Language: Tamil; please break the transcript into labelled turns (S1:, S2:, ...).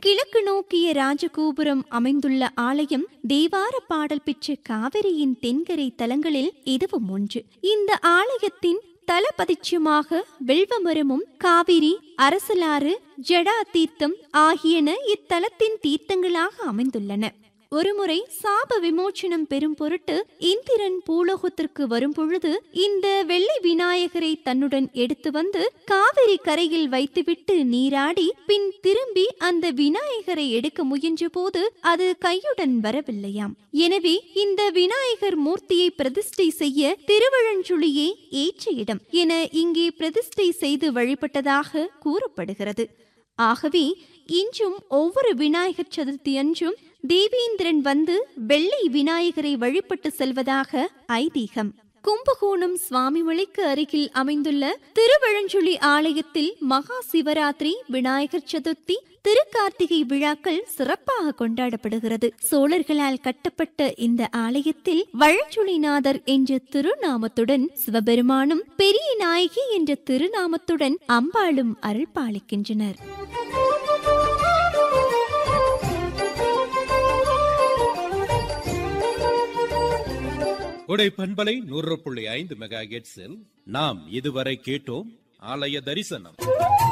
S1: கிழக்கு நோக்கிய ராஜகோபுரம் அமைந்துள்ள ஆலயம் தேவார பாடல் பெற்ற காவிரியின் தென்கரை தலங்களில் இதுவும் ஒன்று இந்த ஆலயத்தின் தலபதிச்சமாக வெல்வமரமும் காவிரி அரசலாறு ஜடா தீர்த்தம் ஆகியன இத்தலத்தின் தீர்த்தங்களாக அமைந்துள்ளன ஒருமுறை சாப விமோச்சனம் பெறும் பொருட்டு இந்திரன் பூலோகத்திற்கு வரும்பொழுது இந்த வெள்ளை விநாயகரை தன்னுடன் எடுத்து வந்து காவிரி கரையில் வைத்துவிட்டு நீராடி பின் திரும்பி அந்த விநாயகரை எடுக்க முயன்றபோது அது கையுடன் வரவில்லையாம் எனவே இந்த விநாயகர் மூர்த்தியை பிரதிஷ்டை செய்ய திருவழஞ்சுழியே ஏற்ற இடம் என இங்கே பிரதிஷ்டை செய்து வழிபட்டதாக கூறப்படுகிறது ஆகவே இன்றும் ஒவ்வொரு விநாயகர் சதுர்த்தி அன்றும் தேவேந்திரன் வந்து வெள்ளை விநாயகரை வழிபட்டு செல்வதாக ஐதீகம் கும்பகோணம் சுவாமிமலைக்கு அருகில் அமைந்துள்ள திருவழஞ்சுழி ஆலயத்தில் மகா சிவராத்திரி விநாயகர் சதுர்த்தி திருக்கார்த்திகை விழாக்கள் சிறப்பாக கொண்டாடப்படுகிறது சோழர்களால் கட்டப்பட்ட இந்த ஆலயத்தில் வழஞ்சுழிநாதர் என்ற திருநாமத்துடன் சிவபெருமானும் பெரிய நாயகி என்ற திருநாமத்துடன் அம்பாளும் அருள் பாலிக்கின்றனர்
S2: கொடை பண்பலை நூறு புள்ளி ஐந்து மெகா நாம் இதுவரை கேட்டோம் ஆலய தரிசனம்